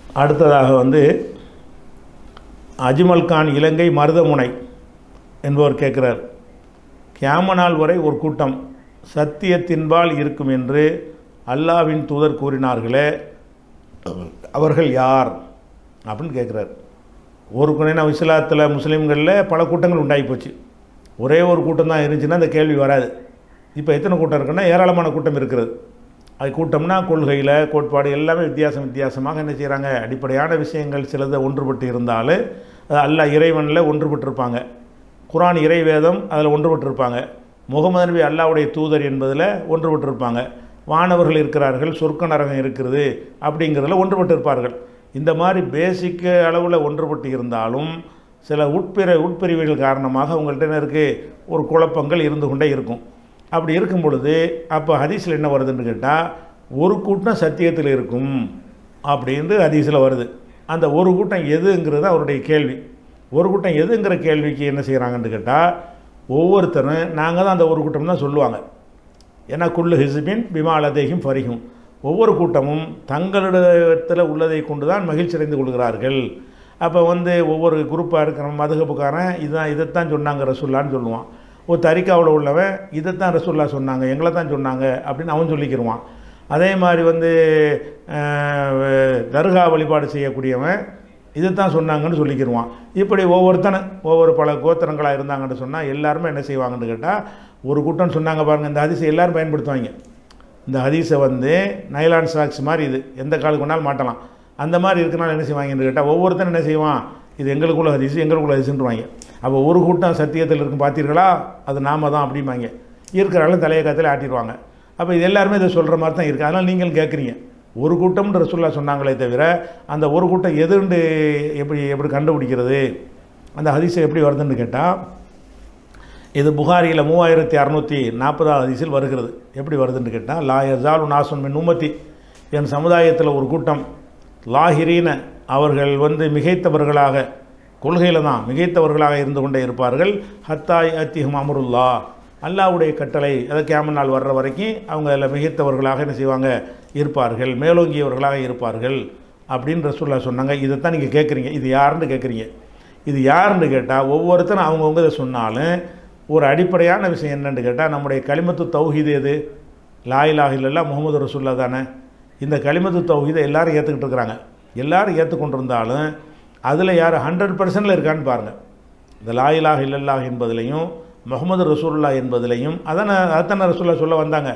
அடுத்ததாக வந்து அஜ்மல் கான் இலங்கை மருதமுனை என்பவர் கேட்குறார் கியாம நாள் வரை ஒரு கூட்டம் சத்தியத்தின்பால் இருக்கும் என்று அல்லாவின் தூதர் கூறினார்களே அவர்கள் யார் அப்படின்னு கேட்குறாரு ஒரு குணைனா இஸ்லாத்தில் முஸ்லீம்களில் பல கூட்டங்கள் உண்டாகி போச்சு ஒரே ஒரு கூட்டம் தான் இருந்துச்சுன்னா அந்த கேள்வி வராது இப்போ எத்தனை கூட்டம் இருக்குன்னா ஏராளமான கூட்டம் இருக்கிறது அது கூட்டம்னா கொள்கையில் கோட்பாடு எல்லாமே வித்தியாசம் வித்தியாசமாக என்ன செய்கிறாங்க அடிப்படையான விஷயங்கள் சிலதை ஒன்றுபட்டு இருந்தாலும் அது அல்லாஹ் இறைவனில் ஒன்றுபட்டிருப்பாங்க குரான் இறை வேதம் அதில் ஒன்றுபட்டிருப்பாங்க முகமது நபி அல்லாவுடைய தூதர் என்பதில் ஒன்றுபட்டிருப்பாங்க வானவர்கள் இருக்கிறார்கள் சொர்க்க நரகம் இருக்கிறது அப்படிங்கிறதுல ஒன்றுபட்டு இருப்பார்கள் இந்த மாதிரி பேசிக் அளவில் ஒன்றுபட்டு இருந்தாலும் சில உட்பிர உட்பிரிவுகள் காரணமாக உங்கள்கிட்ட என்ன இருக்குது ஒரு குழப்பங்கள் இருந்து கொண்டே இருக்கும் அப்படி இருக்கும் பொழுது அப்போ ஹதீஸில் என்ன வருதுன்னு கேட்டால் ஒரு கூட்டம் சத்தியத்தில் இருக்கும் அப்படின்னு ஹதீஸில் வருது அந்த ஒரு கூட்டம் எதுங்கிறது அவருடைய கேள்வி ஒரு கூட்டம் எதுங்கிற கேள்விக்கு என்ன செய்கிறாங்கன்னு கேட்டால் ஒவ்வொருத்தரும் நாங்கள் தான் அந்த ஒரு கூட்டம் தான் சொல்லுவாங்க ஏன்னா குள்ளு ஹிசுபின் பிமாலதேகும் ஃபரிகும் ஒவ்வொரு கூட்டமும் தங்களிடத்தில் உள்ளதை கொண்டு தான் மகிழ்ச்சி அடைந்து கொள்கிறார்கள் அப்போ வந்து ஒவ்வொரு குரூப்பாக இருக்கிற மதுகப்புக்காரன் இதுதான் இதைத்தான் சொன்னாங்க ரசுல்லான்னு சொல்லுவான் ஒரு தரிக்காவில் உள்ளவன் இதைத்தான் ரசுல்லா சொன்னாங்க எங்களை தான் சொன்னாங்க அப்படின்னு அவன் சொல்லிக்கிடுவான் அதே மாதிரி வந்து அஹ், தர்கா வழிபாடு செய்யக்கூடியவன் இதைத்தான் சொன்னாங்கன்னு சொல்லிக்கிடுவான் இப்படி ஒவ்வொருத்தனும் ஒவ்வொரு பல கோத்திரங்களாக இருந்தாங்கன்னு சொன்னால் எல்லாருமே என்ன செய்வாங்கன்னு கேட்டால் ஒரு கூட்டம் சொன்னாங்க பாருங்கள் இந்த ஹதீஸை எல்லாரும் பயன்படுத்துவாங்க இந்த ஹதீஸை வந்து நைலான் சாக்ஸ் மாதிரி இது எந்த காலுக்கு வேணாலும் மாட்டலாம் அந்த மாதிரி இருக்கனால என்ன செய்வாங்கன்னு கேட்டால் ஒவ்வொருத்தரும் என்ன செய்வான் இது எங்களுக்குள்ள ஹதீஸ் எங்களுக்குள்ள ஹதீஸ்ன்றுவாங்க அப்போ ஒரு கூட்டம் சத்தியத்தில் இருக்கும் பார்த்தீர்களா அது நாம தான் அப்படிம்பாங்க இருக்கிறாலும் தலையை காத்தில் ஆட்டிடுவாங்க அப்போ இது எல்லாருமே இதை சொல்கிற மாதிரி தான் இருக்குது அதனால் நீங்கள் கேட்குறீங்க ஒரு கூட்டம்ன்ற ரசூல்லா சொன்னாங்களே தவிர அந்த ஒரு கூட்டம் எதுன்னு எப்படி எப்படி கண்டுபிடிக்கிறது அந்த ஹதீஸை எப்படி வருதுன்னு கேட்டால் இது புகாரியில் மூவாயிரத்தி அறநூற்றி நாற்பதாவது ஹதீஸில் வருகிறது எப்படி வருதுன்னு கேட்டால் லா யசாலு நாசுன் மின் உம்மத்தி என் சமுதாயத்தில் ஒரு கூட்டம் லாஹிரீன அவர்கள் வந்து மிகைத்தவர்களாக கொள்கையில் தான் மிகைத்தவர்களாக இருந்து கொண்டே இருப்பார்கள் ஹத்தாய் அத்திஹம் அமருல்லா அல்லாவுடைய கட்டளை அதை கேம நாள் வர்ற வரைக்கும் அவங்க அதில் மிகைத்தவர்களாக என்ன செய்வாங்க இருப்பார்கள் மேலோங்கியவர்களாக இருப்பார்கள் அப்படின்னு ரசூல்லா சொன்னாங்க இதைத்தான் நீங்கள் கேட்குறீங்க இது யாருன்னு கேட்குறீங்க இது யாருன்னு கேட்டால் ஒவ்வொருத்தரும் அவங்கவுங்க இதை சொன்னாலும் ஒரு அடிப்படையான விஷயம் என்னன்னு கேட்டால் நம்முடைய களிமத்து தௌஹீது எது லாயிலாக இல்லல்லா முகமது ரசூல்லா தானே இந்த களிமத்து தௌஹீதை எல்லாரும் ஏற்றுக்கிட்டு இருக்கிறாங்க எல்லாரும் ஏற்றுக்கொண்டிருந்தாலும் அதில் யார் ஹண்ட்ரட் பர்சன்டில் இருக்கான்னு பாருங்கள் இந்த லாயிலாக இல்லல்லாஹ் என்பதிலையும் முகமது ரசூல்லா என்பதிலையும் அதானே அதானே ரசூல்லா சொல்ல வந்தாங்க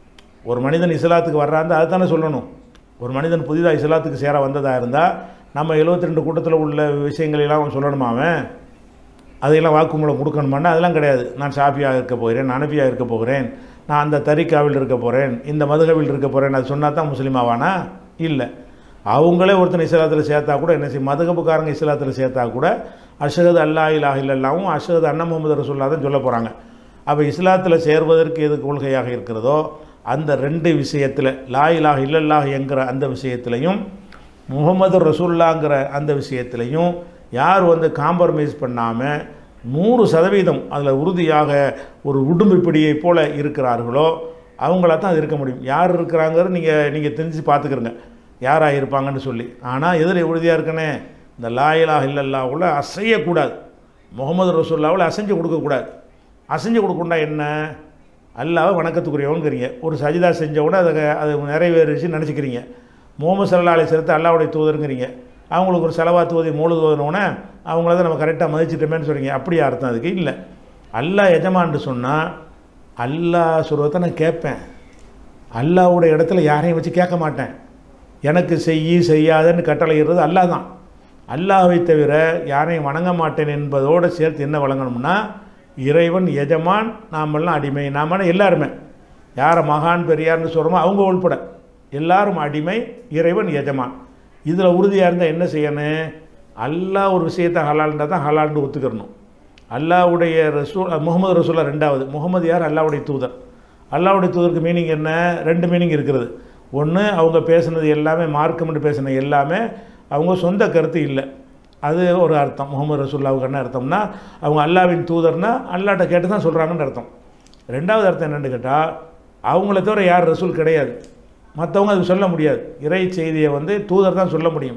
ஒரு மனிதன் இஸ்லாத்துக்கு வர்றாந்தா அதுதானே சொல்லணும் ஒரு மனிதன் புதிதாக இஸ்லாத்துக்கு சேர வந்ததாக இருந்தால் நம்ம 72 ரெண்டு கூட்டத்தில் உள்ள விஷயங்களெல்லாம் அவன் சொல்லணுமா அவன் அதையெல்லாம் வாக்குமூலம் கொடுக்கணுமான்னா அதெல்லாம் கிடையாது நான் ஷாஃபியாக இருக்க போகிறேன் நான் அனபியாக இருக்க போகிறேன் நான் அந்த தரிக்காவில் இருக்க போகிறேன் இந்த மதுகவில் இருக்க போகிறேன் அது சொன்னா தான் முஸ்லீம் ஆவானா இல்லை அவங்களே ஒருத்தன் இஸ்லாத்தில் சேர்த்தா கூட என்ன செய்யும் மதுகப்புக்காரங்க இஸ்லாத்தில் சேர்த்தா கூட அஷகது அல்லா இலாஹ இல்லல்லாவும் அஷகது அண்ணா முகமது ரசூல்லா தான் சொல்ல போகிறாங்க அப்போ இஸ்லாத்தில் சேர்வதற்கு எது கொள்கையாக இருக்கிறதோ அந்த ரெண்டு விஷயத்தில் லா இலாஹ இல்லல்லாஹ் என்கிற அந்த விஷயத்திலையும் முகமது ரசூல்லாங்கிற அந்த விஷயத்திலையும் யார் வந்து காம்ப்ரமைஸ் பண்ணாமல் நூறு சதவீதம் அதில் உறுதியாக ஒரு உடும்பு பிடியை போல இருக்கிறார்களோ அவங்கள தான் அது இருக்க முடியும் யார் இருக்கிறாங்கிறது நீங்கள் நீங்கள் தெரிஞ்சு பார்த்துக்கிறங்க யாராக இருப்பாங்கன்னு சொல்லி ஆனால் எதில் உறுதியாக இருக்கனே இந்த லாயிலாக இல்லல்லாவுல அசையக்கூடாது முகமது ரசூல்லாவில் அசைஞ்சு கொடுக்கக்கூடாது அசைஞ்சு கொடுக்கணும்னா என்ன அல்லாவை வணக்கத்துக்குரியவங்கிறீங்க ஒரு சஜிதா செஞ்ச கூட அதை அது நிறைவேறிச்சு நினச்சிக்கிறீங்க முகமது சல்லா அலி சிறத்து அல்லாவுடைய தூதருங்கிறீங்க அவங்களுக்கு ஒரு செலவாத்து ஓதி மூழுது ஓதுனோடனே அவங்கள தான் நம்ம கரெக்டாக மதிச்சிட்டோமேன்னு சொல்கிறீங்க அப்படியா அர்த்தம் அதுக்கு இல்லை அல்லாஹ் எஜமான்னு சொன்னால் அல்லாஹ் சொல்கிறத நான் கேட்பேன் அல்லாவுடைய இடத்துல யாரையும் வச்சு கேட்க மாட்டேன் எனக்கு செய்யி செய்யாதன்னு கட்டளையிடுறது அல்லாஹ் தான் அல்லாஹ்வை தவிர யாரையும் வணங்க மாட்டேன் என்பதோடு சேர்த்து என்ன வழங்கணும்னா இறைவன் எஜமான் நாமெல்லாம் அடிமை நாம எல்லாருமே யாரை மகான் பெரியார்னு சொல்கிறோமோ அவங்க உள்பட எல்லாரும் அடிமை இறைவன் எஜமான் இதில் உறுதியாக இருந்தால் என்ன செய்யணும் அல்லாஹ் ஒரு விஷயத்தை ஹலால்ன்றா தான் ஹலால்னு ஒத்துக்கிறணும் அல்லாவுடைய ரசூல் முகமது ரசூலா ரெண்டாவது முகமது யார் அல்லாவுடைய தூதர் அல்லாவுடைய தூதருக்கு மீனிங் என்ன ரெண்டு மீனிங் இருக்கிறது ஒன்று அவங்க பேசுனது எல்லாமே மார்க்கம்னு பேசின எல்லாமே அவங்க சொந்த கருத்து இல்லை அது ஒரு அர்த்தம் முகமது ரசூல்லாவுக்கு என்ன அர்த்தம்னா அவங்க அல்லாவின் தூதர்னா அல்லாட்ட கேட்டு தான் சொல்கிறாங்கன்னு அர்த்தம் ரெண்டாவது அர்த்தம் என்னென்னு கேட்டால் அவங்கள தவிர யார் ரசூல் கிடையாது மற்றவங்க அது சொல்ல முடியாது இறை செய்தியை வந்து தூதர் தான் சொல்ல முடியும்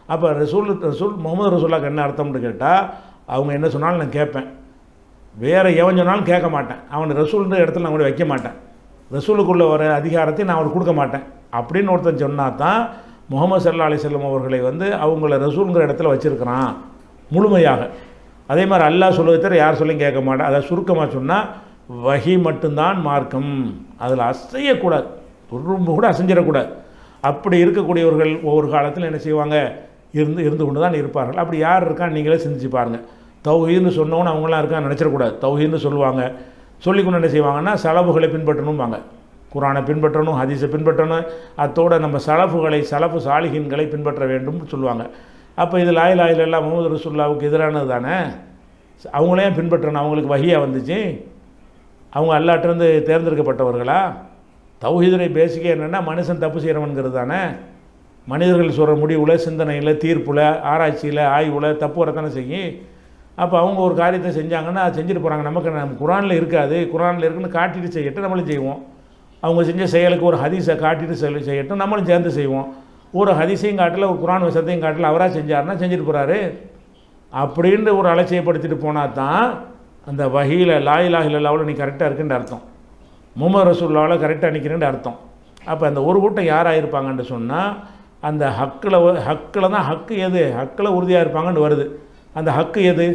அப்போ ரசூல் ரசூல் முகமது ரசூல்லாக்கு என்ன அர்த்தம்னு கேட்டால் அவங்க என்ன சொன்னாலும் நான் கேட்பேன் வேறு எவன் சொன்னாலும் கேட்க மாட்டேன் அவன் ரசூல்ன்ற இடத்துல நான் கூட வைக்க மாட்டேன் ரசூலுக்குள்ள வர அதிகாரத்தை நான் அவனுக்கு கொடுக்க மாட்டேன் அப்படின்னு ஒருத்தன் சொன்னால் தான் முகமது சல்லா அலிசல்லம் அவர்களை வந்து அவங்கள ரசூலுங்கிற இடத்துல வச்சுருக்கிறான் முழுமையாக அதே மாதிரி அல்லாஹ் சொல்லுவதை தவிர யார் சொல்லியும் கேட்க மாட்டேன் அதை சுருக்கமாக சொன்னால் வகி மட்டும்தான் மார்க்கம் அதில் அசையக்கூடாது துரும்பு கூட அசைஞ்சிடக்கூடாது அப்படி இருக்கக்கூடியவர்கள் ஒவ்வொரு காலத்தில் என்ன செய்வாங்க இருந்து இருந்து கொண்டு தான் இருப்பார்கள் அப்படி யார் இருக்கான்னு நீங்களே சிந்திச்சு பாருங்கள் தௌஹீன்னு சொன்னவொன்னு அவங்களாம் இருக்கான்னு நினச்சிடக்கூடாது தௌஹீன்னு சொல்லுவாங்க சொல்லிக்கொண்டு என்ன செய்வாங்கன்னா சலபுகளை பின்பற்றணும்பாங்க குரானை பின்பற்றணும் ஹதீஸை பின்பற்றணும் அத்தோட நம்ம சலஃபுகளை சலஃபு சாலிகின்களை பின்பற்ற வேண்டும்னு சொல்லுவாங்க அப்போ இது லாயில் ஆயில் எல்லாம் முகமது ரசுல்லாவுக்கு எதிரானது தானே அவங்களையும் பின்பற்றணும் அவங்களுக்கு வகியாக வந்துச்சு அவங்க அல்லாட்டிருந்து தேர்ந்தெடுக்கப்பட்டவர்களா தௌஹீதுரை பேசிக்கே என்னென்னா மனுஷன் தப்பு செய்கிறவன்கிறது தானே மனிதர்கள் சொல்கிற முடிவில் சிந்தனையில் தீர்ப்பில் ஆராய்ச்சியில் ஆய்வில் தப்பு வரத்தானே செய்யும் அப்போ அவங்க ஒரு காரியத்தை செஞ்சாங்கன்னா அதை செஞ்சுட்டு போகிறாங்க நமக்கு நம்ம குரானில் இருக்காது குரானில் இருக்குன்னு காட்டிட்டு செய்யட்டும் நம்மளும் செய்வோம் அவங்க செஞ்ச செயலுக்கு ஒரு ஹதீஸை காட்டிட்டு செல் செய்யட்டும் நம்மளும் சேர்ந்து செய்வோம் ஒரு ஹதீஸையும் காட்டல ஒரு குரான் விஷயத்தையும் காட்டல அவராக செஞ்சாருன்னா செஞ்சுட்டு போகிறாரு அப்படின்னு ஒரு அலட்சியப்படுத்திட்டு போனால் தான் அந்த வகையில் லாயிலா இல்லல்லாவில் நீ கரெக்டாக இருக்குன்ற அர்த்தம் முகமது ரசூல்லாவில் கரெக்டாக நிற்கிறேன்னு அர்த்தம் அப்போ அந்த ஒரு கூட்டம் யாராக இருப்பாங்கன்னு சொன்னால் அந்த ஹக்கில் ஹக்கில் தான் ஹக்கு எது ஹக்கில் உறுதியாக இருப்பாங்கன்னு வருது அந்த ஹக்கு எது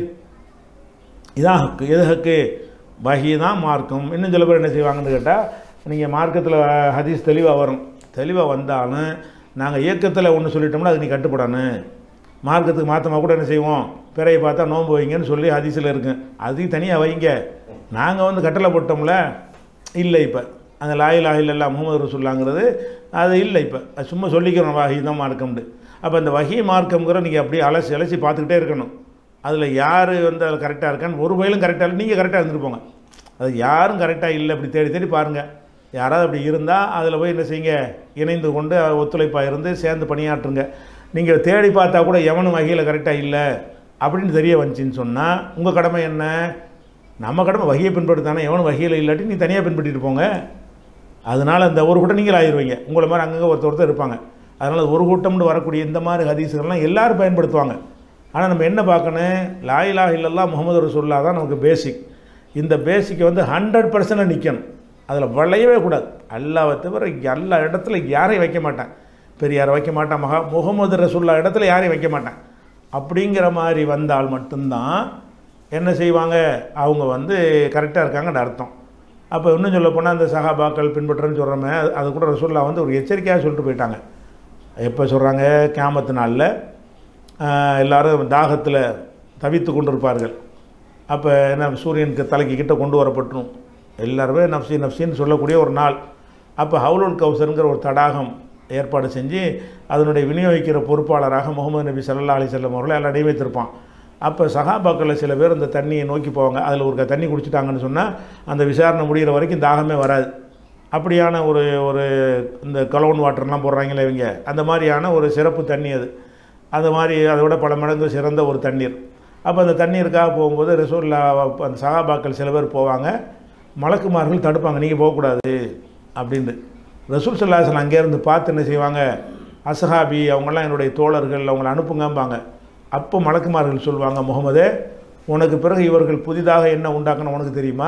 இதான் ஹக்கு எது ஹக்கு வகி தான் மார்க்கம் இன்னும் சில பேர் என்ன செய்வாங்கன்னு கேட்டால் நீங்கள் மார்க்கத்தில் ஹதீஸ் தெளிவாக வரும் தெளிவாக வந்தாலும் நாங்கள் இயக்கத்தில் ஒன்று சொல்லிட்டோம்னா அது நீ கட்டுப்படணும் மார்க்கத்துக்கு மாற்றமாக கூட என்ன செய்வோம் பிறையை பார்த்தா நோன்பு வைங்கன்னு சொல்லி ஹதீஸில் இருக்கு அதையும் தனியாக வைங்க நாங்கள் வந்து கட்டளை போட்டோம்ல இல்லை இப்போ அந்த லாயில் ஆயில் எல்லாம் முகமது ரசூல்லாங்கிறது அது இல்லை இப்போ அது சும்மா சொல்லிக்கிறோம் வகி தான் மார்க்கம்னு அப்போ அந்த வகி மார்க்கம்ங்கிற நீங்கள் அப்படியே அலசி அலசி பார்த்துக்கிட்டே இருக்கணும் அதில் யார் வந்து அதில் கரெக்டாக இருக்கான்னு ஒரு வயலும் கரெக்டாக இல்லை நீங்கள் கரெக்டாக இருந்துட்டு போங்க அது யாரும் கரெக்டாக இல்லை அப்படி தேடி தேடி பாருங்கள் யாராவது அப்படி இருந்தால் அதில் போய் என்ன செய்யுங்க இணைந்து கொண்டு ஒத்துழைப்பாக இருந்து சேர்ந்து பணியாற்றுங்க நீங்கள் தேடி பார்த்தா கூட எவனும் வகையில் கரெக்டாக இல்லை அப்படின்னு தெரிய வந்துச்சின்னு சொன்னால் உங்கள் கடமை என்ன நம்ம கடமை வகையை பின்பற்றுத்தானே எவனும் வகையில் இல்லாட்டி நீ தனியாக பின்பற்றிட்டு போங்க அதனால் அந்த ஒரு கூட்டம் நீங்கள் ஆயிடுவீங்க உங்களை மாதிரி அங்கங்கே ஒருத்தர் ஒருத்தர் இருப்பாங்க அதனால் ஒரு கூட்டம்னு வரக்கூடிய இந்த மாதிரி ஹதீஸுகள்லாம் எல்லாரும் பயன்படுத்துவாங்க ஆனால் நம்ம என்ன பார்க்கணும் லாயிலா இல்லல்லா முகமது ரசூல்லா தான் நமக்கு பேசிக் இந்த பேசிக்கை வந்து ஹண்ட்ரட் பர்சன்ட் நிற்கணும் அதில் வளையவே கூடாது அல்லாவை தவிர எல்லா இடத்துல யாரையும் வைக்க மாட்டேன் பெரியாரை வைக்க மாட்டான் மகா முகமது ரசூல்லா இடத்துல யாரையும் வைக்க மாட்டேன் அப்படிங்கிற மாதிரி வந்தால் மட்டும்தான் என்ன செய்வாங்க அவங்க வந்து கரெக்டாக இருக்காங்கன்ற அர்த்தம் அப்போ இன்னும் சொல்ல போனால் அந்த சகாபாக்கள் பின்பற்றுன்னு சொல்கிறோமே அது- அது கூட ரசூல்லா வந்து ஒரு எச்சரிக்கையாக சொல்லிட்டு போயிட்டாங்க எப்போ சொல்கிறாங்க கேமத்து நாளில் ஆஹ், எல்லாரும் தாகத்தில் தவித்து கொண்டிருப்பார்கள் அப்போ என்ன சூரியனுக்கு தலைக்கு கிட்ட கொண்டு வரப்பட்டுரும் எல்லாருமே நப்சி நப்சின்னு சொல்லக்கூடிய ஒரு நாள் அப்போ ஹவுலுல் கௌசருங்கிற ஒரு தடாகம் ஏற்பாடு செஞ்சு அதனுடைய விநியோகிக்கிற பொறுப்பாளராக முகமது நபி ஸல்லல்லாஹு அலைஹி வஸல்லம் அவர்களை எல்லாம் நியமித்திருப்பான் அப்போ சகாபாக்களில் சில பேர் அந்த தண்ணியை நோக்கி போவாங்க அதில் ஒரு க- தண்ணி குடிச்சிட்டாங்கன்னு சொன்னால் அந்த விசாரணை முடிகிற வரைக்கும் தாகமே வராது அப்படியான ஒரு ஒரு இந்த கலோன் வாட்டர்லாம் போடுறாங்களே இவங்க அந்த மாதிரியான ஒரு சிறப்பு தண்ணி அது அந்த மாதிரி அதை விட பல மடங்கு சிறந்த ஒரு தண்ணீர் அப்போ அந்த தண்ணீருக்காக போகும்போது ரசூல்லா அந்த சகாபாக்கள் சில பேர் போவாங்க மலக்குமார்கள் தடுப்பாங்க நீங்கள் போகக்கூடாது அப்படின்ட்டு ரசூல் சல்லாஹன் அங்கேருந்து பார்த்து என்ன செய்வாங்க அசஹாபி அவங்கெல்லாம் என்னுடைய தோழர்கள் அவங்கள அனுப்புங்கம்பாங்க அப்போ மலக்குமார்கள் சொல்லுவாங்க முகமதே உனக்கு பிறகு இவர்கள் புதிதாக என்ன உண்டாக்கணும் உனக்கு தெரியுமா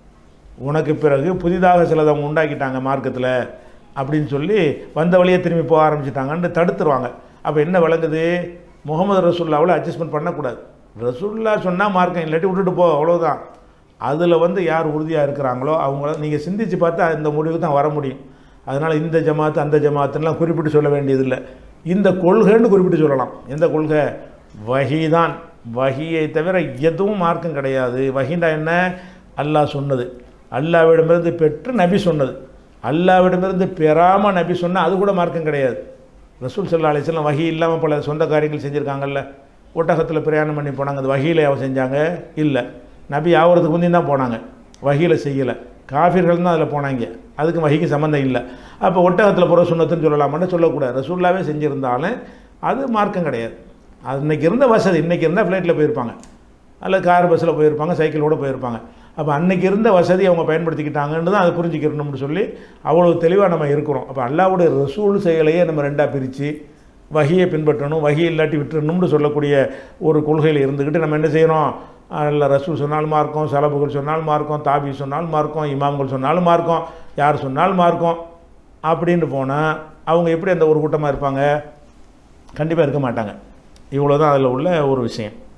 உனக்கு பிறகு புதிதாக சிலதை அவங்க உண்டாக்கிட்டாங்க மார்க்கத்தில் அப்படின்னு சொல்லி வந்த வழியே திரும்பி போக ஆரம்பிச்சிட்டாங்கன்னு தடுத்துருவாங்க அப்போ என்ன விளங்குது முகமது ரசூல்லாவில் அட்ஜஸ்ட்மெண்ட் பண்ணக்கூடாது ரசூல்லா சொன்னால் மார்க்கம் இல்லாட்டி விட்டுட்டு போ அவ்வளோதான் அதில் வந்து யார் உறுதியாக இருக்கிறாங்களோ அவங்கள நீங்கள் சிந்திச்சு பார்த்தா இந்த முடிவுக்கு தான் வர முடியும் அதனால் இந்த ஜமாத்து அந்த ஜமாத்துலாம் குறிப்பிட்டு சொல்ல வேண்டியதில்லை இந்த கொள்கைன்னு குறிப்பிட்டு சொல்லலாம் எந்த கொள்கை வஹி தான் வஹியை தவிர எதுவும் மார்க்கம் கிடையாது வஹிண்டா என்ன அல்லாஹ் சொன்னது அல்லாவிடமிருந்து பெற்று நபி சொன்னது அல்லாவிடமிருந்து பெறாமல் நபி சொன்னால் அது கூட மார்க்கம் கிடையாது ரசூல் சல்லா அலிஸ்லாம் வகி இல்லாமல் பல சொந்த காரியங்கள் செஞ்சுருக்காங்கல்ல ஒட்டகத்தில் பிரயாணம் பண்ணி போனாங்க அது வகையில் அவ செஞ்சாங்க இல்லை நபி ஆகிறதுக்கு முந்தையும் தான் போனாங்க வகையில் செய்யலை காஃபிர்கள் தான் அதில் போனாங்க அதுக்கு வகைக்கு சம்மந்தம் இல்லை அப்போ ஒட்டகத்தில் புற சுண்ணத்துன்னு சொல்லலாமான்னு சொல்லக்கூடாது ரசூல்லாவே செஞ்சுருந்தாலும் அது மார்க்கம் கிடையாது அது இன்னைக்கு இருந்த வசதி இன்றைக்கி இருந்தால் ஃப்ளைட்டில் போயிருப்பாங்க அல்லது கார் பஸ்ஸில் போயிருப்பாங்க சைக்கிளோட போயிருப்பாங்க அப்போ அன்னைக்கு இருந்த வசதி அவங்க பயன்படுத்திக்கிட்டாங்கன்னு தான் அதை புரிஞ்சுக்கிறணும்னு சொல்லி அவ்வளோ தெளிவாக நம்ம இருக்கிறோம் அப்போ அல்லாவுடைய ரசூல் செயலையே நம்ம ரெண்டாக பிரித்து வகியை பின்பற்றணும் வகி இல்லாட்டி விட்டுறணும்னு சொல்லக்கூடிய ஒரு கொள்கையில் இருந்துக்கிட்டு நம்ம என்ன செய்கிறோம் அல்ல ரசூல் சொன்னாலும் மார்க்கம் சலபுகள் சொன்னாலும் மார்க்கம் தாபி சொன்னாலும் மார்க்கம் இமாம்கள் சொன்னாலும் மார்க்கம் யார் சொன்னாலும் மார்க்கம் அப்படின்னு போனால் அவங்க எப்படி அந்த ஒரு கூட்டமாக இருப்பாங்க கண்டிப்பாக இருக்க மாட்டாங்க இவ்வளோ தான் அதில் உள்ள ஒரு விஷயம்